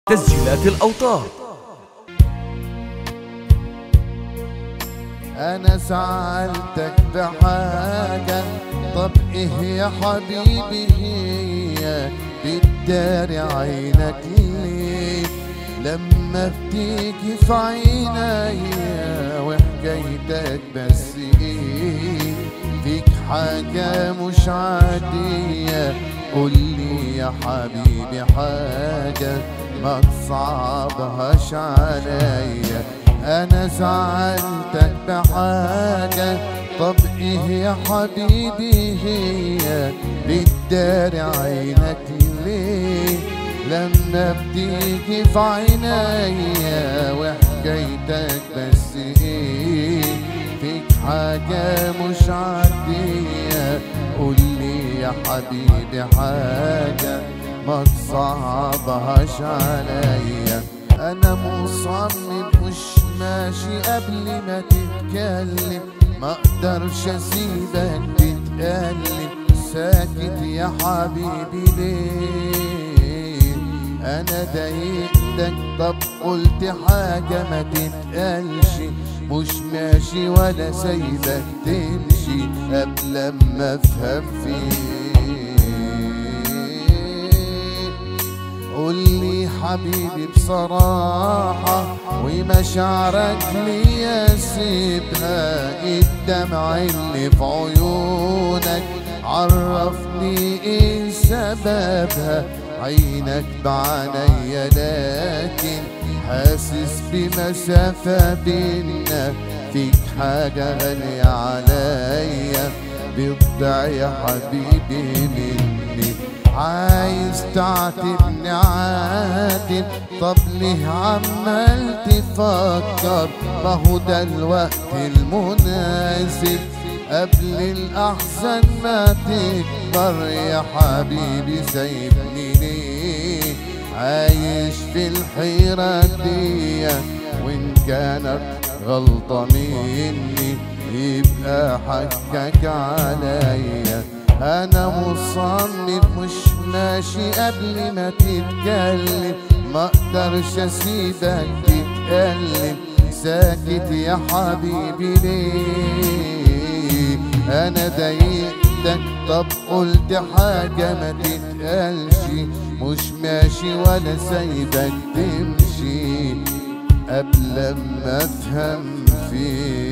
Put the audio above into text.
تسجيلات الأوتار انا سألتك بحاجة طب ايه يا حبيبي هي بتداري عينك ليه لما بتيجي في عيني وحكايتك بس ايه فيك حاجة مش عادية قولي يا حبيبي حاجة ما تصعبهاش عليا انا زعلتك بحاجة طب ايه يا حبيبي هي بتداري عينك ليه لما بتيجي في عينيا وحكايتك بس ايه فيك حاجة مش عادية قولي يا حبيبي حاجة ما تصعبهاش عليا انا مصمم مش ماشي قبل ما تتكلم ما اقدرش اسيبك تتألم ساكت يا حبيبي ليه انا ضايقتك طب قلت حاجة ما تتقالش مش ماشي ولا سايبك تمشي قبل ما افهم فيك قولي حبيبي بصراحة ومشاعرك ليا سيبها الدمع اللي في عيونك عرفني ايه سببها عينك بعنيا لكن حاسس بمسافة بينا فيك حاجة غالية عليا بتضيع يا حبيبي مني عايز تعاتبني عاتب طب ليه عمال تفكر ما هو ده الوقت المناسب قبل الأحزان ما تكبر يا حبيبي سايبني ليه عايش في الحيرة دي وإن كانت غلطة مني يبقى حقك عليا انا مصمم مش ماشي قبل ما تتكلم ما اقدرش اسيبك تتألم ساكت يا حبيبي ليه انا ضايقتك طب قلت حاجة ما تتقالش مش ماشي ولا سايبك تمشي قبل ما افهم فيك